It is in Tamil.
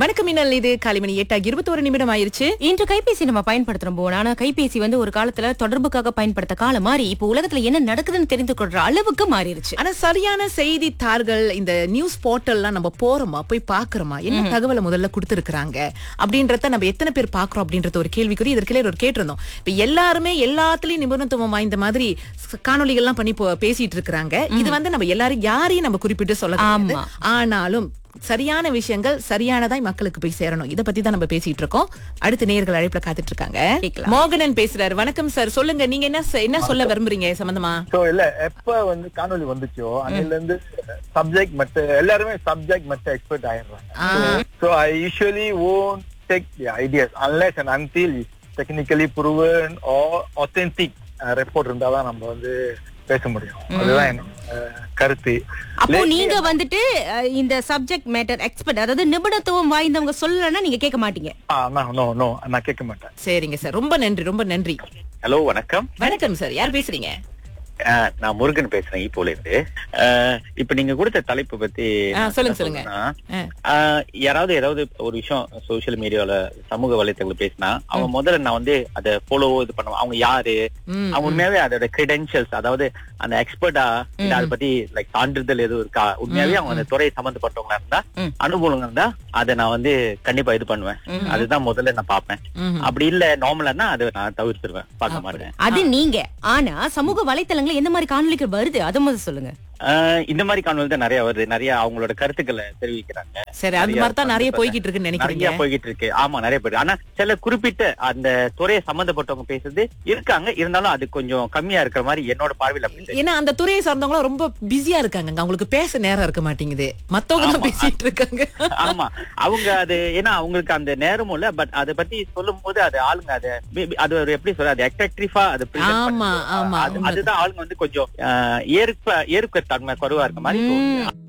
வணக்கம் மின்னல் இது காலைமணி எட்டாகி இருபத்தோரு நிமிடம் ஆயிருச்சு இன்று கைபேசி நம்ம பயன்படுத்துறோம் போன ஆனா கைபேசி வந்து ஒரு காலத்துல தொடர்புக்காக பயன்படுத்த காலம் மாறி இப்போ உலகத்துல என்ன நடக்குதுன்னு தெரிந்து கொள்ற அளவுக்கு மாறிடுச்சு ஆனா சரியான செய்தித்தாள்கள் இந்த நியூஸ் போர்ட்டல்லாம் நம்ம போறோமா போய் பாக்குறோமா என்ன தகவலை முதல்ல கொடுத்திருக்காங்க அப்படின்றத நம்ம எத்தனை பேர் பாக்குறோம் அப்படின்றத ஒரு கேள்விக்குறி இதற்கிலே ஒரு கேட்டிருந்தோம் இப்ப எல்லாருமே எல்லாத்துலயும் நிபுணத்துவம் வாய்ந்த மாதிரி ஸ்- காணொளிகள்லாம் பண்ணி போ- பேசிட்டு இருக்கிறாங்க இது வந்து நம்ம எல்லாரும் யாரையும் நம்ம குறிப்பிட்டு சொல்ல முடியாது. ஆமா. ஆனாலும் சரியான விஷயங்கள் சரியானதாய் மக்களுக்கு போய் சேரணும் இத பத்தி தான் நம்ம பேசிட்டு இருக்கோம் அடுத்த நேயர்கள் அழைப்புல காத்துட்டு இருக்காங்க கேக்கலாம். மோகனன் பேசுறாரு வணக்கம் சார் சொல்லுங்க நீங்க என்ன செ- என்ன சொல்ல விரும்புறீங்க சம்பந்தமா சோ இல்ல எப்ப வந்து காணொளி வந்துச்சோ அன்னில இருந்து சப்ஜெக்ட் மத்த எல்லாருமே சப்ஜெக்ட் மத்த எக்ஸ்பர்ட் ஆயிடுறாங்க so I usually won't take the ideas unless and until technically proven or authentic report இருந்தாதான் நம்ம வந்து பேச முடியும் அதுதான் என்னோட அஹ், கருத்து அப்போ நீங்க வந்துட்டு அஹ், இந்த சப்ஜெக்ட் மேட்டர் எக்ஸ்பர்ட் அதாவது நிபுணத்துவம் வாய்ந்தவங்க சொல்லலன்னா நீங்க கேட்க மாட்டீங்க நோ நோ நான் கேட்க மாட்டேன் சரிங்க சார் ரொம்ப நன்றி ரொம்ப நன்றி ஹலோ வணக்கம் வணக்கம் சார் யார் பேசுறீங்க அஹ், நான் முருகன் பேசுறேன் ஈப்போல இருந்து அஹ், இப்ப நீங்க கொடுத்த தலைப்பு பத்தி ஆ, நான் சொல்லுங்க, என்ன சொல்லுங்க. சொல்றேன்னா, ஆ. அஹ், யாராவது ஏதாவது ஒரு விஷயம் சோசியல் மீடியால சமூக வலைத்தளங்கள் பேசினா அவங்க முதல்ல நான் வந்து அதை ஃபாலோ இது பண்ணுவேன் அவங்க யாரு ம், அவங்க உண்மையாவே அதோட கிரெடென்ஷியல்ஸ் அதாவது அந்த எக்ஸ்பர்ட்டா இல்ல அதை பத்தி லைக் சான்றிதழ் எதுவும் இருக்கா உண்மையாவே அவங்க அந்த துறை சம்பந்தப்பட்டவங்களா இருந்தா ம். அனுகூலம் இருந்தா அதை நான் வந்து கண்டிப்பா இது பண்ணுவேன் அதுதான் முதல்ல நான் பார்ப்பேன் ம். அப்படி இல்ல நார்மலா அதை நான் தவிர்த்துருவேன் பார்க்க மாட்டேன் அது நீங்க ஆனா சமூக வலைத்தளங்கள்ல எந்த மாதிரி காணொளிகள் வருது அதை முதல்ல சொல்லுங்க ஆஹ் இந்த மாதிரி காணொலி தான் நிறைய வருது நிறைய அவங்களோட கருத்துக்களை தெரிவிக்கிறாங்க சரி அது மாதிரி தான் நிறைய போய்கிட்டு இருக்குன்னு நிறைய நினைக்கிறீங்க போய்கிட்டு இருக்கு ஆமா நிறைய பேர் ஆனா சில குறிப்பிட்ட அந்த துறையை சம்பந்தப்பட்டவங்க பேசுறது இருக்காங்க இருந்தாலும் அது கொஞ்சம் கம்மியா இருக்கிற மாதிரி என்னோட பார்வையில் அப்படி தெரியுது. ஏன்னா அந்த துறையை சார்ந்தவங்களும் ரொம்ப பிஸியா இருக்காங்க அவங்களுக்கு பேச நேரம் இருக்க மாட்டேங்குது மத்தவங்க தான் ஆமா. பேசிட்டு இருக்காங்க ஆமா அவங்க அது ஏன்னா அவங்களுக்கு அந்த நேரமும் இல்ல பட் அதை பத்தி சொல்லும் போது அது ஆளுங்க அதை maybe அது ஒரு எப்படி சொல்ற அது அட்ராக்டிவா அது present ஆமா, பண்ணுது. ஆமா, அது- உண்மைதான். அதுதான் ஆளுங்க வந்து கொஞ்சம் ஆஹ் ஏற்க ஏற்க தன்மை குறைவா இருக்க மாதிரி தோணுது